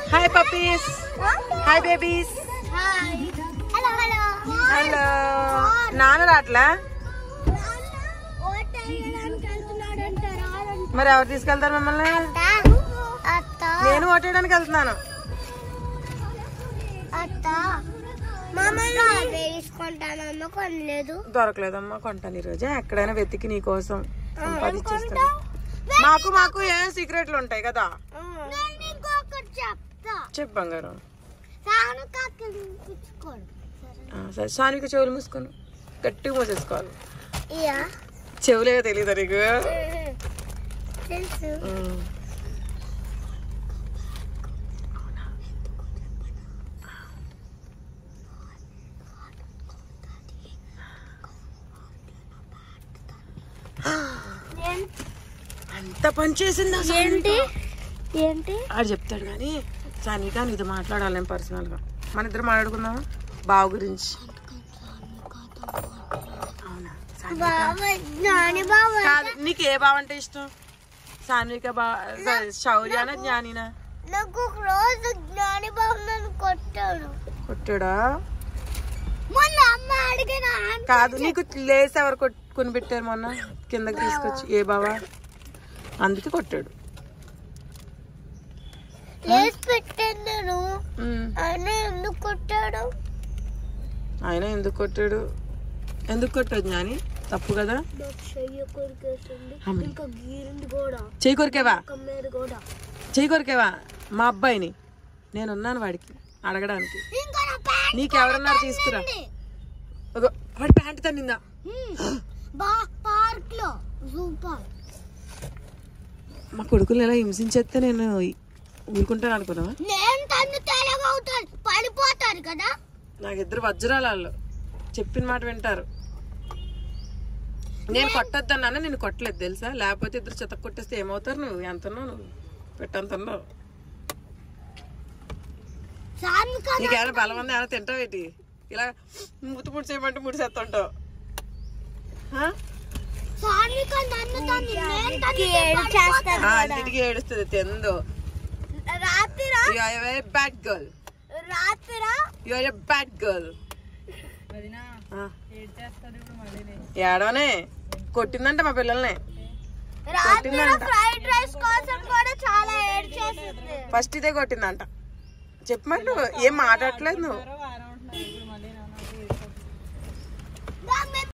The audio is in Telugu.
Hi puppies hi babies hi hello hello hello నాన్న రాట్లా ఓట్ వేయడానికి వెళ్తున్నాడంట రాడంట మరి ఎవరు తీసుకెళ్తారు మిమ్మల్ని అత్త నేను ఓటేయడానికి వెళ్తున్నాను అత్త మమ్మల్ని వేసుకుంటానమ్మ కొనలేదు దొరకలేదమ్మా కొంటాను ఈరోజు ఎక్కడైనా వెతికి నీ కోసం సంపాదించేస్తాను మాకు మాకు ఏ సీక్రెట్లు ఉంటాయి కదా నేను ఇంకొకటి చెప్తా చెప్పు బంగారం సాను కాకి వినిపించుకోడు ఆ, సరే సానికి చెవులు మూసుకొని గట్టిగా మూసేసుకోవాలి ఇయా చెవులే తెలియదు నీకు తెలుసు ఉమ్. అంత పని చేసిందా ఏంటి ఏంటి ఆడు చెప్తాడు కానీ సానిక నీతో మాట్లాడాలి నేను పర్సనల్ గా మన ఇద్దరు మాట్లాడుకుందామా బావ గురించి అవునా సానిక? బాబాయ్ నాని బాబాయ్ కాదు నీకు ఏ బావ అంటే ఇష్టం సాన్విక బా శౌర్యానా జ్ఞానినా నాకు ఒక రోజు జ్ఞాని బాబు నన్ను కొట్టాడు కొట్టాడా మొన్న అమ్మ అడిగిన కాదు నీకు లేస్ ఎవరు కొట్- కొని పెట్టారు మొన్న కిందకి తీసుకొచ్చి ఏ బావా అందుకే కొట్టాడు లేచి పెట్టాను నేను ఉమ్. ఆయన ఎందుకు కొట్టాడు ఆయన ఎందుకు కొట్టాడు ఎందుకు కొట్టాడు జ్ఞాని తప్పు కదా నాకు చెయ్యి కొరికేసింది అమ్మ. ఇంకా గీరింది కూడా చెయ్యి కొరికేవా కమ్మేది కూడా చెయ్యి కొరికేవా మా అబ్బాయిని నేనున్నాను వాడికి అడగడానికి ఇంకా నా ప్యాంట్ నీకెవరన్నారు తీసుకురా అగో, వాడి ప్యాంట్ తన్నిందా బా పార్క్ లో సూపర్ మా కొడుకులు ఎలా హింసించేస్తే నేను ఊరుకుంటాను అనుకున్నావా నేను తను తెలగవుతాను పడిపోతారు కదా నాకు ఇద్దరు వజ్రాలు వాళ్ళు చెప్పిన మాట వింటారు నేను కొట్టొద్దన్నాను నేను కొట్టలేదు తెలుసా లేకపోతే ఇద్దరు చెత్త కొట్టేస్తే ఏమవుతారు నువ్వు ఎంత ఉన్నావు నువ్వు పెట్టంత ఉన్నావు సామి కదా నీకేమైనా బలం ఉంది ఏమైనా తింటావు ఏంటి ఇలా ముత్తు ముడి చేయమంటే ముడిసేస్తుంటావు ఆ? సామి కదా నన్ను తను నేను తను చేస్తాను ఆ, అన్నిటికీ ఏడుస్తుంది తిందు రాత్రిరా you are a bad girl రాత్రిరా you are a bad girl ఏడవనే కొట్టిందంట మా పిల్లల్ని రాత్రి కొట్టిందంట ఫ్రైడ్ రైస్ కోసం కూడా చాలా ఏడ్ చేసింది ఫస్ట్ ఇదే కొట్టిందంట చెప్పమంటు ఏం మాట్లాడట్లేదు నువ్వు